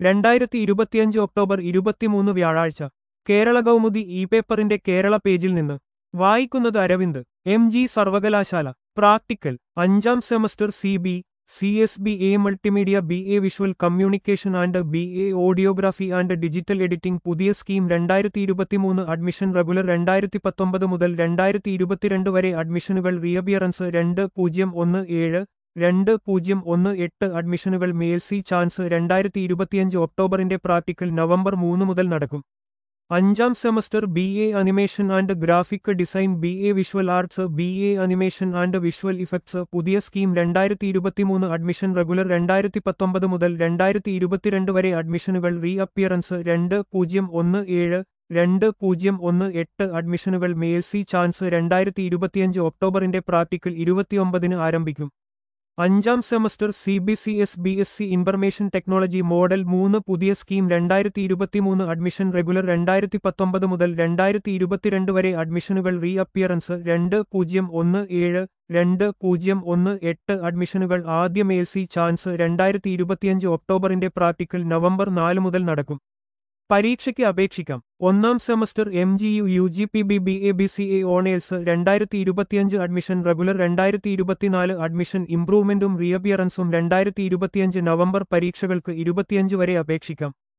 രണ്ടായിരത്തി ഇരുപത്തിയഞ്ച് ഒക്ടോബർ ഇരുപത്തിമൂന്ന് വ്യാഴാഴ്ച കേരള കൗമുദി ഇ പേപ്പറിന്റെ കേരള പേജിൽ നിന്ന് വായിക്കുന്നത് അരവിന്ദ് എം ജി സർവകലാശാല പ്രാക്ടിക്കൽ അഞ്ചാം semester C B C S B A multimedia B A visual communication and B A audiography and digital editing പുതിയ സ്കീം രണ്ടായിരത്തി ഇരുപത്തിമൂന്ന് അഡ്മിഷൻ റെഗുലർ രണ്ടായിരത്തി പത്തൊമ്പത് മുതൽ രണ്ടായിരത്തി ഇരുപത്തിരണ്ട് വരെ അഡ്മിഷനുകൾ റീഅബിയറൻസ് രണ്ട് പൂജ്യം ഒന്ന് ഏഴ് രണ്ട് പൂജ്യം ഒന്ന് എട്ട് അഡ്മിഷനുകൾ മേൽസി ചാൻസ് രണ്ടായിരത്തി ഇരുപത്തിയഞ്ച് ഒക്ടോബറിന്റെ പ്രാക്ടിക്കൽ നവംബർ മൂന്ന് മുതൽ നടക്കും അഞ്ചാം semester B A animation and graphic design B A visual arts B A animation and visual effects പുതിയ സ്കീം രണ്ടായിരത്തി ഇരുപത്തിമൂന്ന് അഡ്മിഷൻ റെഗുലർ രണ്ടായിരത്തി പത്തൊമ്പത് മുതൽ രണ്ടായിരത്തി ഇരുപത്തിരണ്ട് വരെ അഡ്മിഷനുകൾ റീ അപ്പിയറൻസ് രണ്ട് പൂജ്യം ഒന്ന് ഏഴ് രണ്ട് പൂജ്യം ഒന്ന് എട്ട് അഡ്മിഷനുകൾ മേൽസി ചാൻസ് രണ്ടായിരത്തി ഇരുപത്തിയഞ്ച് ഒക്ടോബറിന്റെ പ്രാക്ടിക്കൽ ഇരുപത്തിയൊമ്പതിന് ആരംഭിക്കും അഞ്ചാം semester C B C S B S C information technology model മൂന്ന് പുതിയ സ്കീം രണ്ടായിരത്തി ഇരുപത്തിമൂന്ന് അഡ്മിഷൻ റെഗുലർ രണ്ടായിരത്തി പത്തൊമ്പത് മുതൽ രണ്ടായിരത്തി ഇരുപത്തിരണ്ട് വരെ അഡ്മിഷനുകൾ റീ അപ്പിയറൻസ് രണ്ട് പൂജ്യം ഒന്ന് ഏഴ് രണ്ട് പൂജ്യം ഒന്ന് എട്ട് അഡ്മിഷനുകൾ ആദ്യ മേൽസി ചാൻസ് രണ്ടായിരത്തി ഇരുപത്തിയഞ്ച് ഒക്ടോബറിന്റെ പ്രാക്ടിക്കൽ നവംബർ നാല് മുതൽ നടക്കും പരീക്ഷയ്ക്ക് അപേക്ഷിക്കാം ഒന്നാം semester M G U U G P B B A B C A honours രണ്ടായിരത്തി ഇരുപത്തിയഞ്ച് അഡ്മിഷൻ റെഗുലർ രണ്ടായിരത്തി ഇരുപത്തിനാല് അഡ്മിഷൻ ഇംപ്രൂവ്മെന്റും റീഅബിയറൻസും രണ്ടായിരത്തി ഇരുപത്തിയഞ്ച് നവംബർ പരീക്ഷകൾക്ക് ഇരുപത്തിയഞ്ച് വരെ അപേക്ഷിക്കാം